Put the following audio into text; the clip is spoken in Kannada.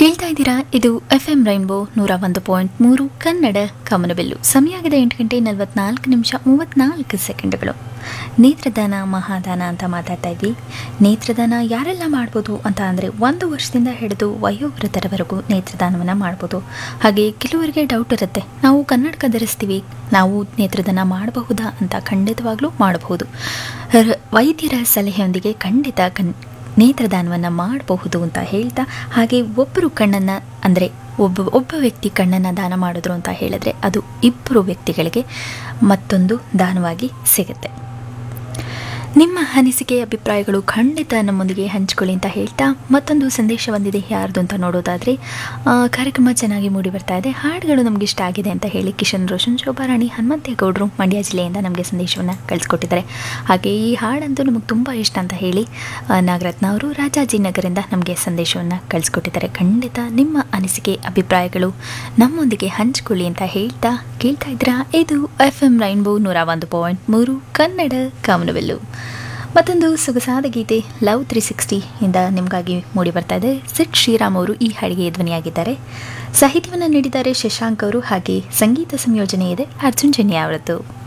ಕೇಳ್ತಾ ಇದ್ದೀರಾ ಇದು ಎಫ್ ಎಂ ರೈನ್ಬೋ ನೂರ ಒಂದು ಪಾಯಿಂಟ್ ಮೂರು ಕನ್ನಡ ಕಮನಬಿಲ್ಲು ಸಮಯ ಆಗಿದೆ ಎಂಟು ಗಂಟೆ ನಲವತ್ನಾಲ್ಕು ನಿಮಿಷ ಮೂವತ್ನಾಲ್ಕು ಸೆಕೆಂಡ್ಗಳು ನೇತ್ರದಾನ ಮಹಾದಾನ ಅಂತ ಮಾತಾಡ್ತಾ ಇದ್ವಿ ನೇತ್ರದಾನ ಯಾರೆಲ್ಲ ಮಾಡ್ಬೋದು ಅಂತ ಅಂದರೆ ಒಂದು ವರ್ಷದಿಂದ ಹಿಡಿದು ವಯೋವೃದ್ಧರವರೆಗೂ ನೇತ್ರದಾನವನ್ನು ಮಾಡ್ಬೋದು ಹಾಗೆ ಕೆಲವರಿಗೆ ಡೌಟ್ ಇರುತ್ತೆ ನಾವು ಕನ್ನಡಕ ಧರಿಸ್ತೀವಿ ನಾವು ನೇತ್ರದಾನ ಮಾಡಬಹುದಾ ಅಂತ ಖಂಡಿತವಾಗ್ಲೂ ಮಾಡಬಹುದು ರ- ವೈದ್ಯರ ಸಲಹೆಯೊಂದಿಗೆ ಖಂಡಿತ ಕನ್ ನೇತ್ರದಾನವನ್ನು ಮಾಡಬಹುದು ಅಂತ ಹೇಳ್ತಾ ಹಾಗೆ ಒಬ್ಬರು ಕಣ್ಣನ್ನು ಅಂದರೆ ಒಬ್ಬ ಒಬ್ಬ ವ್ಯಕ್ತಿ ಕಣ್ಣನ್ನು ದಾನ ಮಾಡಿದ್ರು ಅಂತ ಹೇಳಿದ್ರೆ ಅದು ಇಬ್ಬರು ವ್ಯಕ್ತಿಗಳಿಗೆ ಮತ್ತೊಂದು ದಾನವಾಗಿ ಸಿಗುತ್ತೆ ನಿಮ್ಮ ಅನಿಸಿಕೆ ಅಭಿಪ್ರಾಯಗಳು ಖಂಡಿತ ನಮ್ಮೊಂದಿಗೆ ಹಂಚಿಕೊಳ್ಳಿ ಅಂತ ಹೇಳ್ತಾ ಮತ್ತೊಂದು ಸಂದೇಶ ಬಂದಿದೆ ಯಾರ್ದು ಅಂತ ನೋಡೋದಾದರೆ ಆ, ಕಾರ್ಯಕ್ರಮ ಚೆನ್ನಾಗಿ ಮೂಡಿ ಬರ್ತಾ ಇದೆ ಹಾಡುಗಳು ನಮಗೆ ಇಷ್ಟ ಆಗಿದೆ ಅಂತ ಹೇಳಿ ಕಿಶನ್ ರೋಷನ್ ಶೋಭಾರಾಣಿ ಹನುಮಂತೇಗೌಡರು ಮಂಡ್ಯ ಜಿಲ್ಲೆಯಿಂದ ನಮಗೆ ಸಂದೇಶವನ್ನು ಕಳಿಸ್ಕೊಟ್ಟಿದ್ದಾರೆ ಹಾಗೆ ಈ ಹಾಡಂತೂ ನಮಗೆ ತುಂಬ ಇಷ್ಟ ಅಂತ ಹೇಳಿ ಆ, ನಾಗರತ್ನ ಅವರು ರಾಜಾಜಿನಗರಿಂದ ನಮಗೆ ಸಂದೇಶವನ್ನು ಕಳಿಸ್ಕೊಟ್ಟಿದ್ದಾರೆ ಖಂಡಿತ ನಿಮ್ಮ ಅನಿಸಿಕೆ ಅಭಿಪ್ರಾಯಗಳು ನಮ್ಮೊಂದಿಗೆ ಹಂಚಿಕೊಳ್ಳಿ ಅಂತ ಹೇಳ್ತಾ ಕೇಳ್ತಾ ಇದ್ದೀರಾ ಇದು ಎಫ್ ಎಂ ರೈನ್ಬೋ ನೂರ ಒಂದು ಪಾಯಿಂಟ್ ಮೂರು ಕನ್ನಡ ಕಾಮನವೆಲ್ಲು ಮತ್ತೊಂದು ಸೊಗಸಾದ ಗೀತೆ ಲವ್ ತ್ರೀ ಸಿಕ್ಸ್ಟಿ ಇಂದ ನಿಮಗಾಗಿ ಮೂಡಿ ಬರ್ತಾ ಇದೆ ಸಿಟ್ ಶ್ರೀರಾಮ್ ಅವರು ಈ ಹಾಡಿಗೆ ಧ್ವನಿಯಾಗಿದ್ದಾರೆ ಸಾಹಿತ್ಯವನ್ನು ನೀಡಿದ್ದಾರೆ ಶಶಾಂಕ್ ಅವರು ಹಾಗೆ ಸಂಗೀತ ಸಂಯೋಜನೆ ಇದೆ ಅರ್ಜುನ್ ಜನ್ಯ ಅವರದ್ದು